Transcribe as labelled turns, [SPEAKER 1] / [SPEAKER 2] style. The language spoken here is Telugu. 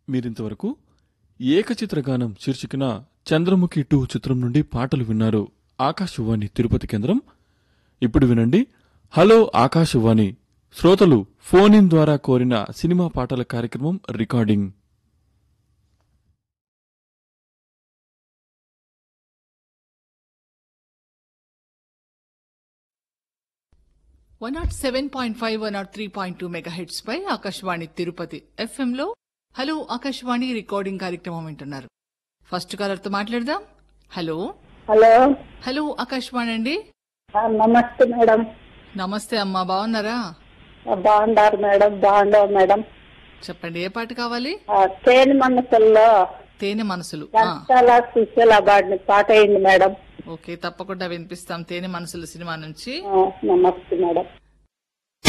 [SPEAKER 1] మీరింతవరకు ఏకచిత్రగానం శీర్షికన చంద్రముఖి టూ చిత్రం నుండి పాటలు విన్నారు ఆకాశవాణి తిరుపతి కేంద్రం ఇప్పుడు వినండి హలో ఆకాశవాణి శ్రోతలు ఫోన్ ఇన్ ద్వారా కోరిన సినిమా పాటల కార్యక్రమం recording
[SPEAKER 2] one not seven point five one not three point two megahertz పై ఆకాశవాణి తిరుపతి ఎఫ్ఎం లో హలో ఆకాశవాణి రికార్డింగ్ కార్యక్రమం వింటున్నారు ఫస్ట్ కాలర్ తో మాట్లాడదాం హలో
[SPEAKER 3] హలో
[SPEAKER 2] హలో ఆకాశవాణి అండి
[SPEAKER 3] ఆ, నమస్తే మేడం
[SPEAKER 2] నమస్తే అమ్మా బాగున్నారా
[SPEAKER 3] ఆ, బాగున్నారు మేడం బాగుండవు మేడం
[SPEAKER 2] చెప్పండి ఏ పాట కావాలి
[SPEAKER 3] ఆ, తేనె మనసుల్లో
[SPEAKER 2] తేనె మనసులు ఆ,
[SPEAKER 3] గంటల సుశల బాడిని పాట అయింది మేడం
[SPEAKER 2] ఓకే తప్పకుండా వినిపిస్తాం తేనె మనసులు సినిమా నుంచి
[SPEAKER 3] ఆ, నమస్తే మేడం